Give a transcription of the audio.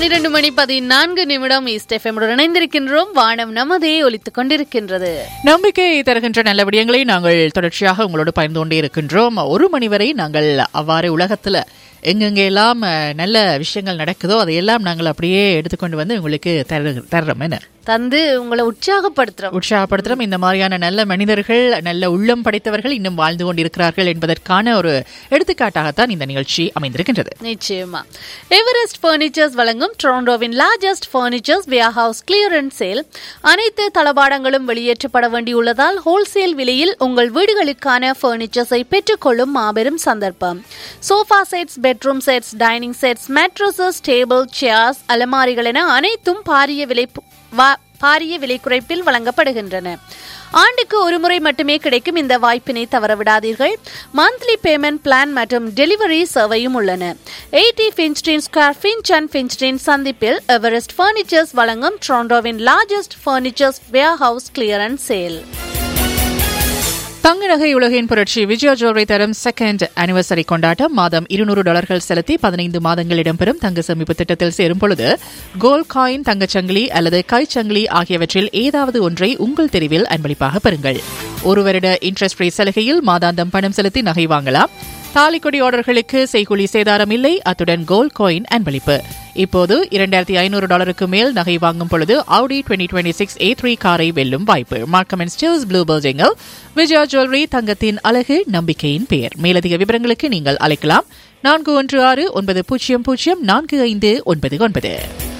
பனிரெண்டு மணி பதினான்கு நிமிடம் ஈஸ்ட் எஃப்எம் இணைந்திருக்கின்றோம் வானம் நமதே ஒலித்துக் கொண்டிருக்கின்றது நம்பிக்கை தருகின்ற நல்ல விடயங்களை நாங்கள் தொடர்ச்சியாக உங்களோடு பகிர்ந்து கொண்டே இருக்கின்றோம் ஒரு மணி வரை நாங்கள் அவ்வாறு உலகத்துல எங்கெங்கெல்லாம் அஹ், நல்ல விஷயங்கள் நடக்குதோ அதையெல்லாம் நாங்கள் அப்படியே எடுத்துக்கொண்டு வந்து உங்களுக்கு தரு தர்றோம் என்ன தந்து உங்களை உற்சாகப்படுத்துறோம் உற்சாகப்படுத்துறோம் இந்த மாதிரியான நல்ல மனிதர்கள் நல்ல உள்ளம் படைத்தவர்கள் இன்னும் வாழ்ந்து கொண்டிருக்கிறார்கள் என்பதற்கான ஒரு எடுத்துக்காட்டாகத்தான் இந்த நிகழ்ச்சி அமைந்திருக்கின்றது நிச்சயமா எவரெஸ்ட் பர்னிச்சர்ஸ் வழங்கும் டொரண்டோவின் largest furnitures warehouse clearance sale அனைத்து தளபாடங்களும் வெளியேற்றப்பட வேண்டியுள்ளதால் ஹோல்சேல் விலையில் உங்கள் வீடுகளுக்கான பர்னிச்சர்ஸை பெற்றுக்கொள்ளும் மாபெரும் சந்தர்ப்பம் sofa sets bedroom sets dining sets mattresses table chairs அலமாரிகள் என அனைத்தும் பாரிய விலை வா- பாரிய விலை குறைப்பில் வழங்கப்படுகின்றன ஆண்டுக்கு ஒரு முறை மட்டுமே கிடைக்கும் இந்த வாய்ப்பினை தவறவிடாதீர்கள் மந்த்லி பேமெண்ட் பிளான் மற்றும் டெலிவரி சேவையும் உள்ளன eighty Finstein square Finch and Finstein சந்திப்பில் எவரெஸ்ட் ஃபர்னிச்சர்ஸ் வழங்கும் டொரண்டோவின் largest furnitures warehouse clearance sale தங்க நகை உலகின் புரட்சி விஜயா ஜுவல்லரி தரும் செகண்ட் அனிவர்சரி கொண்டாட்டம் மாதம் இருநூறு டாலர்கள் செலுத்தி பதினைந்து மாதங்கள் இடம்பெறும் தங்க சேமிப்பு திட்டத்தில் சேரும் பொழுது கோல்ட் காயின் தங்கச்சங்கிலி அல்லது கைச்சங்கிலி ஆகியவற்றில் ஏதாவது ஒன்றை உங்கள் தெரிவில் அன்பளிப்பாக பெறுங்கள் ஒரு வருட இன்ட்ரெஸ்ட் ஃப்ரீ சலுகையில் மாதாந்தம் பணம் செலுத்தி நகை வாங்கலாம் தாலிக்கொடி ஆர்டர்களுக்கு செய்கூலி சேதாரம் இல்லை அத்துடன் கோல்ட் காயின் அன்பளிப்பு இப்போது இரண்டாயிரத்தி ஐநூறு டாலருக்கு மேல் நகை வாங்கும் பொழுது Audi twenty twenty six A three காரை வெல்லும் வாய்ப்பு மார்க்கம் அண்ட் ஸ்டில்ஸ் ப்ளூ பில்டிங்கில் விஜயா ஜுவல்லரி தங்கத்தின் அழகு நம்பிக்கையின் பெயர் மேலதிக விவரங்களுக்கு நீங்கள் அழைக்கலாம் நான்கு ஒன்று ஆறு ஒன்பது பூஜ்ஜியம் பூஜ்ஜியம் நான்கு ஐந்து ஒன்பது ஒன்பது